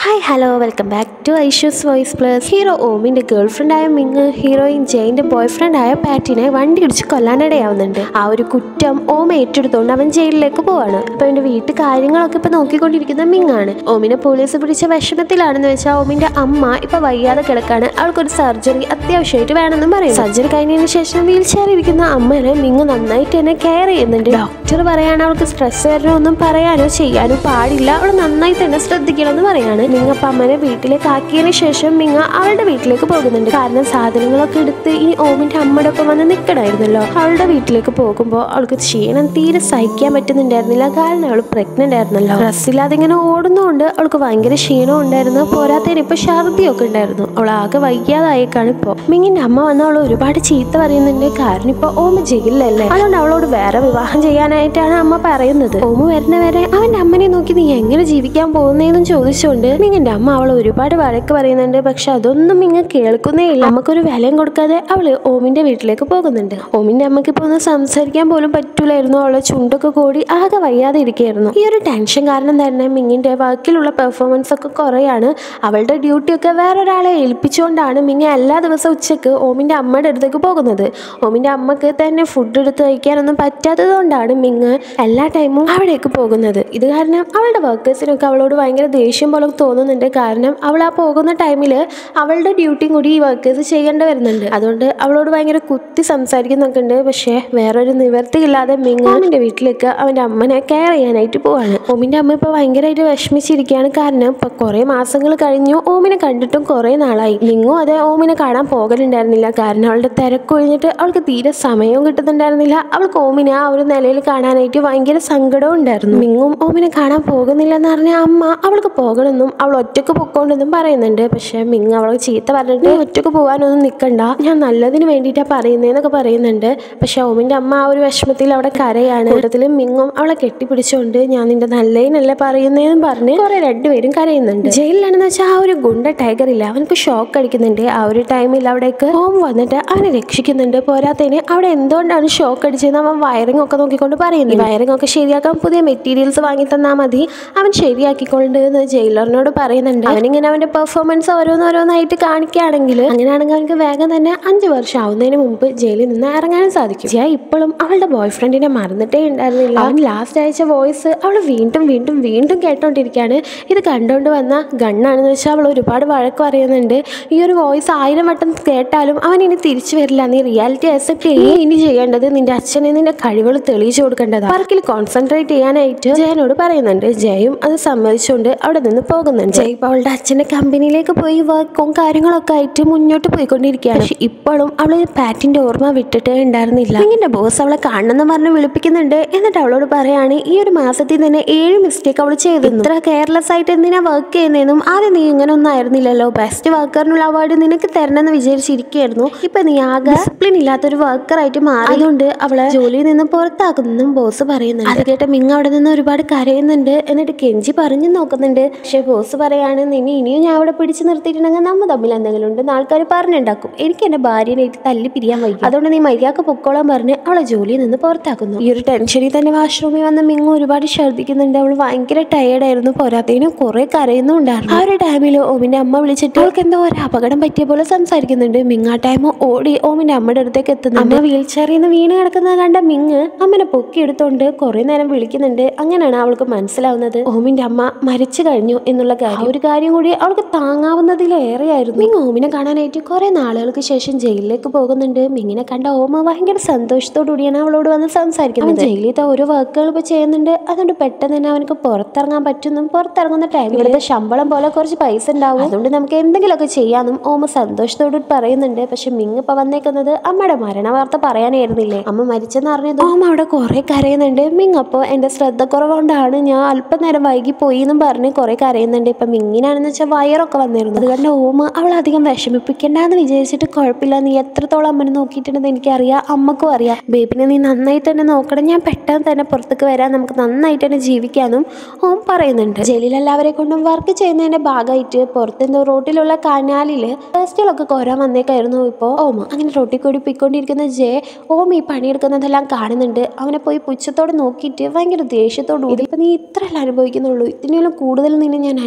hi hello welcome back to Aishu's voice plus hero ഓമിന്റെ girl ഫ്രണ്ടായ Ming heroine ജയിന്റെ boy ഫ്രണ്ടായ പാറ്റിനെ വണ്ടി ഇടിച്ച് കൊല്ലാനിടയാവുന്നുണ്ട് ആ ഒരു കുറ്റം ഓം ഏറ്റെടുത്തുകൊണ്ട് അവൻ ജയിലിലേക്ക് പോവാണ് അപ്പൊ അവന്റെ വീട്ടു കാര്യങ്ങളൊക്കെ ഇപ്പൊ നോക്കിക്കൊണ്ടിരിക്കുന്ന മിങ് ആണ് ഓമിനെ പോലീസ് പിടിച്ച വിഷമത്തിലാണെന്ന് വെച്ചാൽ ഓമിന്റെ അമ്മ ഇപ്പൊ വയ്യാതെ കിടക്കാണ് അവൾക്കൊരു സർജറി അത്യാവശ്യമായിട്ട് വേണമെന്നും പറയും സർജറി കഴിഞ്ഞതിന് ശേഷം വീൽ ചെയർ ഇരിക്കുന്ന അമ്മനെ മിങ് നന്നായിട്ട് തന്നെ കെയർ ചെയ്യുന്നുണ്ട് ഡോക്ടർ പറയാണ് അവൾക്ക് സ്ട്രെസ് വരണമൊന്നും പറയാനോ ചെയ്യാനോ പാടില്ല അവൾ നന്നായി തന്നെ ശ്രദ്ധിക്കണമെന്ന് പറയാണ് മിങ് അപ്പം അമ്മനെ വീട്ടിലേക്ക് ആക്കിയതിന് ശേഷം മിങ അവളുടെ വീട്ടിലേക്ക് പോകുന്നുണ്ട് കാരണം സാധനങ്ങളൊക്കെ എടുത്ത് ഈ ഓമിന്റെ അമ്മയുടെ ഒപ്പം വന്ന് നിൽക്കണമായിരുന്നല്ലോ അവളുടെ വീട്ടിലേക്ക് പോകുമ്പോൾ അവൾക്ക് ക്ഷീണം തീരെ സഹിക്കാൻ പറ്റുന്നുണ്ടായിരുന്നില്ല കാരണം അവൾ പ്രഗ്നന്റ് ആയിരുന്നല്ലോ ഡ്രസ്സില്ലാതെ ഇങ്ങനെ ഓടുന്നതുകൊണ്ട് അവൾക്ക് ഭയങ്കര ക്ഷീണം ഉണ്ടായിരുന്നു പോരാത്തതിന് ഇപ്പൊ ഛർദിയൊക്കെ ഉണ്ടായിരുന്നു അവൾ ആകെ വയ്യാതായേക്കാണ് ഇപ്പോൾ മിങ്ങിന്റെ അമ്മ വന്ന് അവൾ ഒരുപാട് ചീത്ത പറയുന്നുണ്ട് കാരണം ഇപ്പൊ ഓമ ജയിലിലല്ലേ അതുകൊണ്ട് അവളോട് വേറെ വിവാഹം ചെയ്യാനായിട്ടാണ് അമ്മ പറയുന്നത് ഓമ വരുന്ന വരെ അവന്റെ അമ്മനെ നോക്കി നീ എങ്ങനെ ജീവിക്കാൻ പോകുന്നതെന്നും ചോദിച്ചുകൊണ്ട് മിങ്ങിന്റെ അമ്മ അവൾ ഒരുപാട് വഴക്ക് പറയുന്നുണ്ട് പക്ഷെ അതൊന്നും മിങ്ങ കേൾക്കുന്നേ ഇല്ല നമുക്കൊരു വിലയും കൊടുക്കാതെ അവള് ഓമിന്റെ വീട്ടിലേക്ക് പോകുന്നുണ്ട് ഓമിന്റെ അമ്മക്ക് ഇപ്പൊ ഒന്ന് സംസാരിക്കാൻ പോലും പറ്റൂലായിരുന്നു അവളെ ചുണ്ടൊക്കെ കൂടി ആകെ വയ്യാതെ ഇരിക്കുകയായിരുന്നു ഈ ഒരു ടെൻഷൻ കാരണം തന്നെ മിങ്ങിന്റെ വർക്കിലുള്ള പെർഫോമൻസ് ഒക്കെ കുറയാണ് അവളുടെ ഡ്യൂട്ടി ഒക്കെ വേറൊരാളെ ഏൽപ്പിച്ചുകൊണ്ടാണ് മിങ്ങ എല്ലാ ദിവസവും ഉച്ചക്ക് ഓമിന്റെ അമ്മയുടെ അടുത്തേക്ക് പോകുന്നത് ഓമിന്റെ അമ്മക്ക് തന്നെ ഫുഡ് എടുത്ത് കഴിക്കാനൊന്നും പറ്റാത്തത് കൊണ്ടാണ് മിങ് എല്ലാ ടൈമും അവിടേക്ക് പോകുന്നത് ഇത് കാരണം അവളുടെ വർക്കേഴ്സിനൊക്കെ അവളോട് ഭയങ്കര ദേഷ്യം പോലെ തോന്നുന്നുണ്ട് കാരണം അവൾ ആ പോകുന്ന ടൈമിൽ അവളുടെ ഡ്യൂട്ടിയും കൂടി ഈ വർക്കേഴ്സ് ചെയ്യേണ്ടി വരുന്നുണ്ട് അതുകൊണ്ട് അവളോട് ഭയങ്കര കുത്തി സംസാരിക്കുന്നൊക്കെ ഉണ്ട് പക്ഷേ വേറൊരു നിവർത്തിയില്ലാതെ മിങ് ഓമിന്റെ വീട്ടിലേക്ക് അവന്റെ അമ്മനെ കെയർ ചെയ്യാനായിട്ട് പോവാണ് ഓമിന്റെ അമ്മ ഇപ്പൊ ഭയങ്കരമായിട്ട് വിഷമിച്ചിരിക്കുകയാണ് കാരണം ഇപ്പൊ കുറെ മാസങ്ങൾ കഴിഞ്ഞു ഓമിനെ കണ്ടിട്ടും കുറെ നാളായി മിങ്ങും അതെ ഓമിനെ കാണാൻ പോകലുണ്ടായിരുന്നില്ല കാരണം അവളുടെ തിരക്കൊഴിഞ്ഞിട്ട് അവൾക്ക് തീരെ സമയവും കിട്ടുന്നുണ്ടായിരുന്നില്ല അവൾക്ക് ഓമിനെ ആ ഒരു നിലയിൽ കാണാനായിട്ട് ഭയങ്കര സങ്കടവും ഉണ്ടായിരുന്നു മിങ്ങും ഓമിനെ കാണാൻ പോകുന്നില്ലെന്ന് പറഞ്ഞ അമ്മ അവൾക്ക് പോകണമെന്നും അവൾ ഒറ്റക്ക് പൊക്കോണ്ടെന്നും പറയുന്നുണ്ട് പക്ഷെ മിങ് അവളെ ചീത്ത പറഞ്ഞിട്ട് "നീ ഒറ്റക്ക് പോകാനൊന്നും നിൽക്കണ്ട ഞാൻ നല്ലതിന് വേണ്ടിയിട്ടാണ് പറയുന്നതെന്നൊക്കെ പറയുന്നുണ്ട് പക്ഷെ ഓമിന്റെ അമ്മ ആ ഒരു വിഷമത്തിൽ അവിടെ കരയാണ് കൂട്ടത്തിൽ മിങ്ങും അവളെ കെട്ടിപ്പിടിച്ചുകൊണ്ട് ഞാൻ നിന്റെ നല്ലതിനല്ലേ പറയുന്നതെന്നും പറഞ്ഞ് കുറെ രണ്ടുപേരും കരയുന്നുണ്ട് ജയിലിലാണെന്ന് വെച്ചാൽ ആ ഒരു ഗുണ്ട ടൈഗർ ഇല്ല അവനക്ക് ഷോക്ക് അടിക്കുന്നുണ്ട് ആ ഒരു ടൈമിൽ അവിടേക്ക് ഓം വന്നിട്ട് അവനെ രക്ഷിക്കുന്നുണ്ട് പോരാത്തതിന് അവിടെ എന്തുകൊണ്ടാണ് ഷോക്ക് അടിച്ചതെന്ന് അവൻ വയറിംഗ് ഒക്കെ നോക്കിക്കൊണ്ട് പറയുന്നു വയറിംഗ് ഒക്കെ ശരിയാക്കാൻ പുതിയ മെറ്റീരിയൽസ് വാങ്ങി തന്നാൽ മതി അവൻ ശരിയാക്കിക്കൊണ്ട് എന്ന് ജയിലറിനോട് പറയുന്നുണ്ട് അവനിങ്ങനെ അവന്റെ പെർഫോമൻസ് ഓരോന്നോരോന്നായിട്ട് കാണിക്കുകയാണെങ്കിൽ അങ്ങനെയാണെങ്കിൽ അവനക്ക് വേഗം തന്നെ അഞ്ച് വർഷം ആവുന്നതിന് മുമ്പ് ജയിലിൽ നിന്ന് ഇറങ്ങാനും സാധിക്കും ജിയ ഇപ്പോഴും അവളുടെ ബോയ് ഫ്രണ്ടിനെ മറന്നിട്ടേ ഉണ്ടായിരുന്നില്ല അവൻ ലാസ്റ്റ് അയച്ച വോയിസ് അവൾ വീണ്ടും വീണ്ടും വീണ്ടും കേട്ടോണ്ടിരിക്കുകയാണ് ഇത് കണ്ടുകൊണ്ട് വന്ന ഗണ്ണാണെന്ന് വെച്ചാൽ അവൾ ഒരുപാട് വഴക്ക് പറയുന്നുണ്ട് ഈ ഒരു വോയിസ് ആയിരം വട്ടം കേട്ടാലും അവൻ ഇനി തിരിച്ചു വരില്ല നീ റിയാലിറ്റി അക്സെപ്റ്റ് ചെയ്യേ ഇനി ചെയ്യേണ്ടത് നിന്റെ അച്ഛനെ നിന്റെ കഴിവുകൾ തെളിയിച്ചു കൊടുക്കേണ്ടതാണ് വർക്കിൽ കോൺസെൻട്രേറ്റ് ചെയ്യാനായിട്ട് ജയനോട് പറയുന്നുണ്ട് ജയും അത് സമ്മതിച്ചുകൊണ്ട് അവിടെ നിന്ന് പോകുന്നുണ്ട് ജയ് ഇപ്പോൾ അവളുടെ അച്ഛന്റെ കമ്പനിയിലേക്ക് പോയി വർക്കും കാര്യങ്ങളൊക്കെ ആയിട്ട് മുന്നോട്ട് പോയിക്കൊണ്ടിരിക്കുകയാണ് പക്ഷെ ഇപ്പോഴും അവള് പാറ്റിന്റെ ഓർമ്മ വിട്ടിട്ടേ ഉണ്ടായിരുന്നില്ല ഇങ്ങനെ ബോസ് അവളെ കാണണമെന്ന് പറഞ്ഞ് വിളിപ്പിക്കുന്നുണ്ട് എന്നിട്ട് അവളോട് പറയാണ് ഈ ഒരു മാസത്തിൽ തന്നെ ഏഴ് മിസ്റ്റേക്ക് അവൾ ചെയ്തു ഇത്ര കെയർലെസ് ആയിട്ട് എന്തിനാ വർക്ക് ചെയ്യുന്നതെന്നും ആദ്യം നീ ഇങ്ങനെ ഒന്നും ആയിരുന്നില്ലല്ലോ ബെസ്റ്റ് വർക്കറിനുള്ള അവാർഡ് നിനക്ക് തരണമെന്ന് വിചാരിച്ചിരിക്കുകയായിരുന്നു ഇപ്പൊ നീ ആകെ ഡിസിപ്ലിൻ ഇല്ലാത്തൊരു വർക്കറായിട്ട് മാറി അതുകൊണ്ട് അവളെ ജോലിയിൽ നിന്ന് പുറത്താക്കുന്നെന്നും ബോസ് പറയുന്നുണ്ട് അത് കേട്ട മിങ് അവിടെ നിന്ന് ഒരുപാട് കരയുന്നുണ്ട് എന്നിട്ട് കെഞ്ചി പറഞ്ഞു നോക്കുന്നുണ്ട് പക്ഷെ ബോസ് പറയാണ് നിന്നെ ഇനിയും ഞാൻ അവിടെ പിടിച്ചു നിർത്തിയിട്ടുണ്ടെങ്കിൽ നമ്മ തമ്മിൽ എന്തെങ്കിലും ഉണ്ടെന്ന് ആൾക്കാർ പറഞ്ഞുണ്ടാക്കും എനിക്ക് എന്റെ ഭാര്യനായിട്ട് തല്ലി പിരിയാൻ വയ്യ അതുകൊണ്ട് നീ മര്യാദക്ക് പൊക്കോളാൻ പറഞ്ഞ് അവളെ ജോലിയിൽ നിന്ന് പുറത്താക്കുന്നു ഈ ഒരു ടെൻഷനിൽ തന്നെ വാഷ്റൂമിൽ വന്ന മിങ് ഒരുപാട് ഛർദ്ദിക്കുന്നുണ്ട് അവൾ ഭയങ്കര ടയേർഡ് ആയിരുന്നു പോരാത്തതിന് കുറെ കരയുന്നുണ്ടായിരുന്നു ആ ഒരു ടൈമിൽ ഓമിന്റെ അമ്മ വിളിച്ചിട്ട് അവൾക്ക് എന്തോ ഒരു അപകടം പറ്റിയ പോലെ സംസാരിക്കുന്നുണ്ട് മിങ് ആ ടൈം ഓടി ഓമിന്റെ അമ്മയുടെ അടുത്തേക്ക് എത്തുന്നുണ്ട് അമ്മ വീൽ ചെയറിൽ നിന്ന് വീണ് കിടക്കുന്നത് കണ്ട മിങ് അമ്മനെ പൊക്കി എടുത്തോണ്ട് കുറെ നേരം വിളിക്കുന്നുണ്ട് അങ്ങനെയാണ് അവൾക്ക് മനസ്സിലാവുന്നത് ഓമിന്റെ അമ്മ മരിച്ചു കഴിഞ്ഞു എന്നുള്ള കാര്യം ഒരു കാര്യം കൂടി അവൾക്ക് താങ്ങാവുന്നതിലേറെയായിരുന്നു മിങ് ഓമിനെ കാണാനായിട്ട് കുറെ നാളുകൾക്ക് ശേഷം ജയിലിലേക്ക് പോകുന്നുണ്ട് മിങ്ങിനെ കണ്ട ഓമ ഭയങ്കര സന്തോഷത്തോടു കൂടിയാണ് അവളോട് വന്ന് സംസാരിക്കുന്നത് അവൻ ജയിലിലത്തെ ഓരോ വർക്കുകൾ ഇപ്പൊ ചെയ്യുന്നുണ്ട് അതുകൊണ്ട് പെട്ടെന്ന് തന്നെ അവനക്ക് പുറത്തിറങ്ങാൻ പറ്റുന്നു പുറത്തിറങ്ങുന്ന ടൈമിൽ ഇവിടുത്തെ ശമ്പളം പോലെ കുറച്ച് പൈസ ഉണ്ടാവും അതുകൊണ്ട് നമുക്ക് എന്തെങ്കിലുമൊക്കെ ചെയ്യാനും ഓമ സന്തോഷത്തോട് പറയുന്നുണ്ട് പക്ഷെ മിങ് ഇപ്പൊ വന്നേക്കുന്നത് അമ്മയുടെ മരണ വാർത്ത പറയാനായിരുന്നില്ലേ അമ്മ മരിച്ചെന്ന് അറിഞ്ഞത് ഓമ അവിടെ കുറെ കരയുന്നുണ്ട് മിങ് അപ്പോ എന്റെ ശ്രദ്ധ കുറവുകൊണ്ടാണ് ഞാൻ അല്പനേരം വൈകി പോയി എന്നും പറഞ്ഞ് കുറെ കരയുന്നുണ്ട് ഇപ്പൊ മിങ്ങിനാണെന്ന് വെച്ചാൽ വയറൊക്കെ വന്നിരുന്നു അതുകൊണ്ട് ഓമ അവൾ അധികം വിഷമിപ്പിക്കണ്ടെന്ന് വിചാരിച്ചിട്ട് കുഴപ്പമില്ല നീ എത്രത്തോളം അമ്മനെ നോക്കിയിട്ടുണ്ടെന്ന് എനിക്കറിയാം അമ്മക്കും അറിയാം ബേബിനെ നീ നന്നായിട്ട് തന്നെ നോക്കണം ഞാൻ പെട്ടെന്ന് തന്നെ പുറത്തേക്ക് വരാൻ നമുക്ക് നന്നായിട്ട് തന്നെ ജീവിക്കാനും ഓം പറയുന്നുണ്ട് ജയിലിൽ എല്ലാവരെ കൊണ്ടും വർക്ക് ചെയ്യുന്നതിന്റെ ഭാഗമായിട്ട് പുറത്തെന്തോ റോട്ടിലുള്ള കനാലില് വേസ്റ്റുകളൊക്കെ കോരാൻ വന്നേക്കായിരുന്നു ഇപ്പോൾ ഓം അങ്ങനെ റോട്ടിൽ കൂടി പോയിക്കൊണ്ടിരിക്കുന്ന ജെ ഓം ഈ പണിയെടുക്കുന്നതെല്ലാം കാണുന്നുണ്ട് അവനെ പോയി പുച്ഛത്തോടെ നോക്കിയിട്ട് ഭയങ്കര ദേഷ്യത്തോട് കൂടി ഇപ്പൊ നീ ഇത്ര അനുഭവിക്കുന്നുള്ളൂ ഇതിനെല്ലാം കൂടുതൽ നിന്നെ ഞാൻ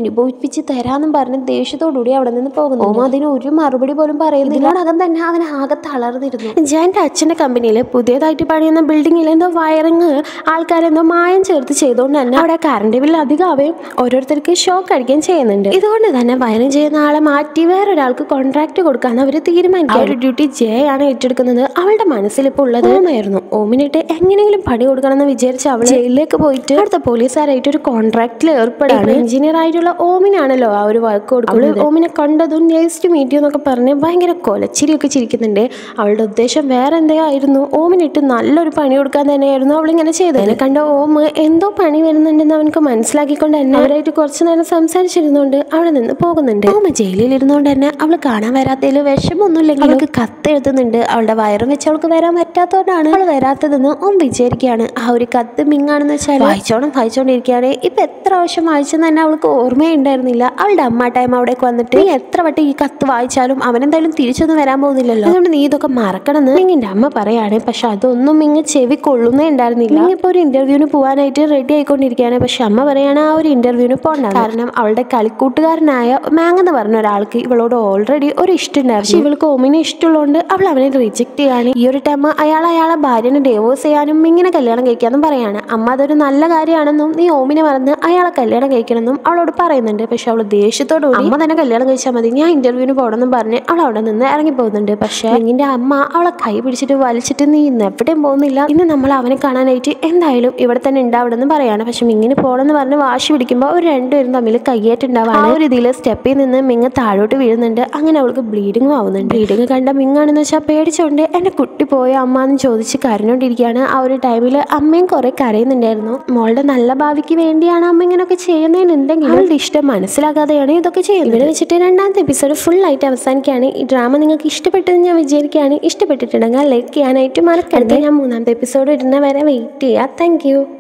അനുഭവിപ്പിച്ച് തരാന്നും പറഞ്ഞ് ദേഷ്യത്തോടുകൂടി അവിടെ നിന്ന് പോകുന്നു ഓം അതിന് ഒരു മറുപടി പോലും പറയുന്നില്ല ഇതിനോടകം തന്നെ അവൻ ആകെ തളർന്നിരുന്നു ജയന്റെ അച്ഛന്റെ കമ്പനിയിൽ പുതിയതായിട്ട് പണിയുന്ന ബിൽഡിങ്ങിൽ എന്തോ വയറിങ് ആൾക്കാരെന്തോ മായം ചേർത്ത് ചെയ്തുകൊണ്ട് തന്നെ അവിടെ കറണ്ട് ബില്ല് അധികമാവുകയും ഓരോരുത്തർക്ക് ഷോക്ക് അടിക്കുകയും ചെയ്യുന്നുണ്ട് ഇതുകൊണ്ട് തന്നെ വയറിങ് ചെയ്യുന്ന ആളെ മാറ്റി വേറൊരാൾക്ക് കോൺട്രാക്ട് കൊടുക്കാന്ന് അവർ തീരുമാനിക്കുക ഒരു ഡ്യൂട്ടി ജയാണ് ഏറ്റെടുക്കുന്നത് അവളുടെ മനസ്സിൽ ഇപ്പോൾ ഉള്ളത് ഓമായിരുന്നു ഓമിനിട്ട് എങ്ങനെയെങ്കിലും പണി കൊടുക്കണം എന്ന് വിചാരിച്ച് അവൾ ജയിലിലേക്ക് പോയിട്ട് അടുത്ത പോലീസുകാരായിട്ട് ഒരു കോൺട്രാക്റ്റിൽ ഏർപ്പെടാണ് എഞ്ചിനീയർ ആയിട്ടുള്ള ഓമിനാണല്ലോ ആ ഒരു വർക്ക് കൊടുക്കുന്നത് അവള് ഓമിനെ കണ്ടതും നൈസ് ടു മീറ്റ് എന്നൊക്കെ പറഞ്ഞ് ഭയങ്കര കൊലച്ചിരിയൊക്കെ ചിരിക്കുന്നുണ്ട് അവളുടെ ഉദ്ദേശം വേറെ എന്തോ ആയിരുന്നു ഓമിനിട്ട് നല്ലൊരു പണി കൊടുക്കാൻ തന്നെയായിരുന്നു അവളിങ്ങനെ ചെയ്തത് അതിനെ കണ്ട ഓം എന്തോ പണി വരുന്നുണ്ടെന്ന് അവനക്ക് മനസ്സിലാക്കിക്കൊണ്ട് തന്നെ അവരായിട്ട് കുറച്ചു നേരം സംസാരിച്ചിരുന്നുകൊണ്ട് അവിടെ നിന്ന് പോകുന്നുണ്ട് ഓമ ജയിലിൽ ഇരുന്നുകൊണ്ട് തന്നെ അവൾ കാണാൻ വരാത്തതിൽ വിഷമൊന്നുമില്ലെങ്കിൽ അവൾക്ക് കത്ത് എഴുതുന്നുണ്ട് അവളുടെ വയറും വെച്ച് അവൾക്ക് വരാൻ പറ്റാത്തതുകൊണ്ടാണ് അവൾ വരാത്തതെന്ന് ഓം വിചാരിക്കുകയാണ് ആ ഒരു കത്ത് മിങ്ങാണെന്ന് വെച്ചാൽ വായിച്ചോണം വായിച്ചോണ്ടിരിക്കുകയാണ് ഇപ്പൊ എത്ര പ്രാവശ്യം വായിച്ചെന്ന് തന്നെ അവൾക്ക് ഓർമ്മയുണ്ടായിരുന്നില്ല അവളുടെ അമ്മ ടൈം അവിടേക്ക് വന്നിട്ട് നീ എത്ര വട്ടം ഈ കത്ത് വായിച്ചാലും അവനെന്തായാലും തിരിച്ചൊന്നും വരാൻ പോകുന്നില്ലല്ലോ അതുകൊണ്ട് നീ ഇതൊക്കെ മറക്കണമെന്ന് മിങ്ങിന്റെ അമ്മ പറയാണ് പക്ഷെ അതൊന്നും മിങ്ങ് ചെവി കൊള്ളുന്നേ ഉണ്ടായിരുന്നില്ല ഇപ്പൊ ഒരു ഇന്റർവ്യൂവിന് പോകാനായിട്ട് റെഡി ആയിക്കൊണ്ടിരിക്കുകയാണ് പക്ഷെ അമ്മ പറയാണ് ആ ഒരു ഇന്റർവ്യൂവിന് പോകണ്ട കാരണം അവളുടെ കളിക്കൂട്ടുകാരനായ മാങ് എന്ന് പറഞ്ഞ ഒരാൾക്ക് ഇവളോട് ഓൾറെഡി ഒരു ഇഷ്ടം ഉണ്ടായിരുന്നു പക്ഷെ ഇവൾക്ക് ഓമിനെ ഇഷ്ടമുള്ളതുകൊണ്ട് അവൾ അവനെ റിജക്ട് ചെയ്യാണ് ഈ ഒരു ടൈം അയാൾ അയാളെ ഭാര്യനെ ഡൈവോഴ്സ് ചെയ്യാനും ഇങ്ങനെ കല്യാണം കഴിക്കാനും പറയാണ് അമ്മ അതൊരു നല്ല കാര്യമാണെന്നും നീ ഓമിനെ മറന്ന് അയാളെ കല്യാണം കഴിക്കണമെന്നും അവളോട് പറയുന്നുണ്ട് പക്ഷെ അവൾ ദേഷ്യത്തോടു കൂടി അമ്മ തന്നെ കല്യാണം കഴിച്ചാൽ മതി ഞാൻ ഇന്റർവ്യൂവിന് പോകണമെന്നും പറഞ്ഞ് അവൾ അവിടെ നിന്ന് ഇറങ്ങി പോകുന്നുണ്ട് പക്ഷെ മിങ്ങിന്റെ അമ്മ അവളെ കൈ പിടിച്ചിട്ട് വലിച്ചിട്ട് നീ ഇന്ന് എവിടെയും പോകുന്നില്ല ഇന്ന് നമ്മൾ അവനെ കാണാനായിട്ട് എന്തായാലും ഇവിടെ തന്നെ ഉണ്ടാവിടെന്ന് പറയാണ് പക്ഷെ മിങ്ങിന് പോകണമെന്ന് പറഞ്ഞ് വാശി പിടിക്കുമ്പോൾ അവർ രണ്ടുപേരും തമ്മിൽ കയ്യേറ്റുണ്ടാവാണ് ആ ഒരു ഇതിൽ സ്റ്റെപ്പിൽ നിന്ന് മിങ്ങ് താഴോട്ട് വീഴുന്നുണ്ട് അങ്ങനെ അവൾക്ക് ബ്ലീഡിങ്ങും ആവുന്നുണ്ട് ബ്ലീഡിങ് കണ്ട മിങ്ങാണെന്ന് വെച്ചാൽ പേടിച്ചോണ്ട് എന്റെ കുട്ടി പോയ അമ്മ എന്ന് ചോദിച്ച് കരഞ്ഞോണ്ടിരിക്കുകയാണ് ആ ഒരു ടൈമിൽ അമ്മയും കുറെ കരയുന്നുണ്ടായിരുന്നു മോളുടെ നല്ല ഭാവിക്ക് വേണ്ടിയാണ് അമ്മ ഇങ്ങനെയൊക്കെ ചെയ്യുന്നതിനുണ്ടെങ്കിൽ അവളുടെ ഇഷ്ടം മനസ്സിലാക്കാതെയാണ് ഇതൊക്കെ ചെയ്യുന്നത് ഇവിടെ വെച്ചിട്ട് രണ്ടാമത്തെ എപ്പിസോഡ് ഫുൾ ആയിട്ട് അവസാനിക്കുകയാണ് ഈ ഡ്രാമ നിങ്ങൾക്ക് ഇഷ്ടപ്പെട്ടെന്ന് ഞാൻ വിചാരിക്കുകയാണ് ഇഷ്ടപ്പെട്ടിട്ടുണ്ടെങ്കിൽ ലൈക്ക് ചെയ്യാനായിട്ട് മറക്കരുത് ഞാൻ മൂന്നാമത്തെ എപ്പിസോഡ് ഇടുന്ന വരെ വെയിറ്റ് ചെയ്യാം താങ്ക്